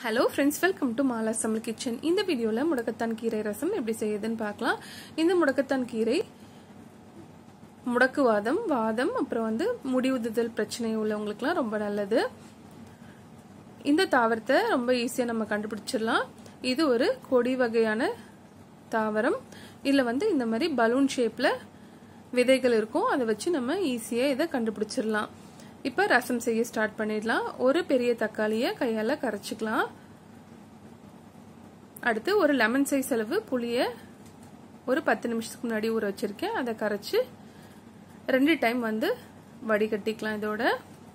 hello friends welcome to Mala சமையல் kitchen இந்த வீடியோவில் முடக்கத்தான் கீரை ரசம் எப்படி செய்யுதுன்னு பார்க்கலாம் இந்த முடக்கத்தான் கீரை முடக்குவாதம் வாதம் அப்புறம் வந்து முடிவுதுதல் பிரச்சனை உள்ளவங்களுக்குலாம் ரொம்ப நல்லது இந்த தாவரத்தை ரொம்ப ஈஸியாக நம்ம கண்டுபிடிச்சிடலாம் இது ஒரு கொடி வகையான தாவரம் இதில் வந்து இந்த மாதிரி பலூன் ஷேப்பில் விதைகள் இருக்கும் அதை வச்சு நம்ம ஈஸியாக இதை கண்டுபிடிச்சிடலாம் இப்போ ரசம் செய்ய ஸ்டார்ட் பண்ணிடலாம் ஒரு பெரிய தக்காளியை கையால் கரைச்சிக்கலாம் அடுத்து ஒரு லெமன் சைஸ் அளவு புளியை ஒரு பத்து நிமிஷத்துக்கு முன்னாடி ஊற வச்சுருக்கேன் அதை கரைச்சி ரெண்டு டைம் வந்து வடிகட்டிக்கலாம் இதோட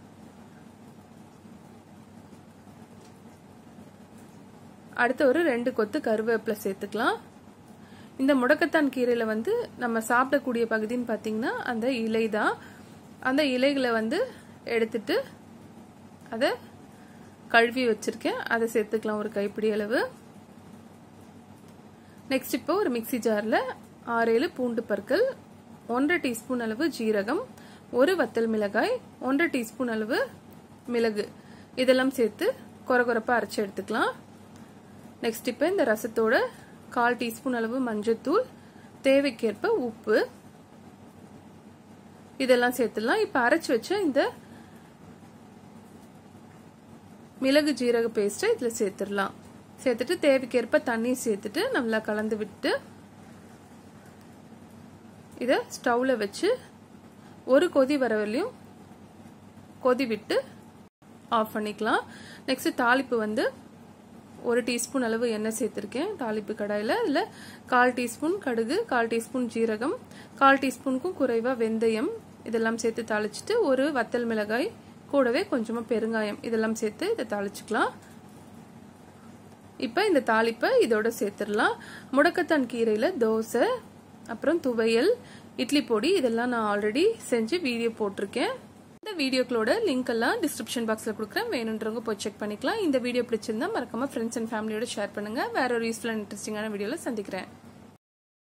அடுத்து ஒரு ரெண்டு கொத்து கருவேப்பிலை சேர்த்துக்கலாம் இந்த முடக்கத்தான் கீரையில் வந்து நம்ம சாப்பிடக்கூடிய பகுதின்னு பார்த்தீங்கன்னா அந்த இலை தான் அந்த இலைகளை வந்து எடுத்துட்டு அதை கழுவி வச்சிருக்கேன் அதை சேர்த்துக்கலாம் ஒரு கைப்பிடி அளவு நெக்ஸ்ட் இப்போ ஒரு மிக்சி ஜாரில் ஆறு ஏழு பூண்டு பற்கள் ஒன்றரை டீஸ்பூன் அளவு ஜீரகம் ஒரு வத்தல் மிளகாய் ஒன்றரை டீஸ்பூன் அளவு மிளகு இதெல்லாம் சேர்த்து கொரகொரப்பாக அரைச்சி எடுத்துக்கலாம் நெக்ஸ்ட் இப்போ இந்த ரசத்தோட கால் டீஸ்பூன் அளவு மஞ்சத்தூள் தேவைக்கேற்ப உப்பு இதெல்லாம் சேர்த்துடலாம் இப்போ அரைச்சி வச்ச இந்த மிளகு ஜீரக பேஸ்ட்டை இதில் சேர்த்துடலாம் சேர்த்துட்டு தேவைக்கேற்ப தண்ணி சேர்த்துட்டு நல்லா கலந்து விட்டு இதை ஸ்டவ்வில் வச்சு ஒரு கொதி வர வரலையும் கொதி விட்டு ஆஃப் பண்ணிக்கலாம் நெக்ஸ்ட் தாளிப்பு வந்து ஒரு டீஸ்பூன் அளவு எண்ணெய் சேர்த்துருக்கேன் தாளிப்பு கடாயில் அதில் கால் டீஸ்பூன் கடுகு கால் டீஸ்பூன் ஜீரகம் கால் டீஸ்பூனுக்கும் குறைவாக வெந்தயம் இதெல்லாம் சேர்த்து தாளிச்சிட்டு ஒரு வத்தல் மிளகாய் கூடவே கொஞ்சமாக பெருங்காயம் இதெல்லாம் சேர்த்து இதை தாளிச்சுக்கலாம் இப்போ இந்த தாளிப்பை இதோட சேர்த்துடலாம் முடக்கத்தான் கீரையில் தோசை அப்புறம் துவையல் இட்லி பொடி இதெல்லாம் நான் ஆல்ரெடி செஞ்சு வீடியோ போட்டிருக்கேன் இந்த வீடியோக்களோட லிங்க் எல்லாம் டிஸ்கிரிப்ஷன் பாக்ஸில் கொடுக்குறேன் வேணுன்றவங்க போய் செக் பண்ணிக்கலாம் இந்த வீடியோ பிடிச்சிருந்தா மறக்காம ஃப்ரெண்ட்ஸ் அண்ட் ஃபேமிலியோட ஷேர் பண்ணுங்க வேற ஒரு யூஸ்ஃபுல் அண்ட் இன்ட்ரெஸ்டிங்கான வீடியோவில் சந்திக்கிறேன்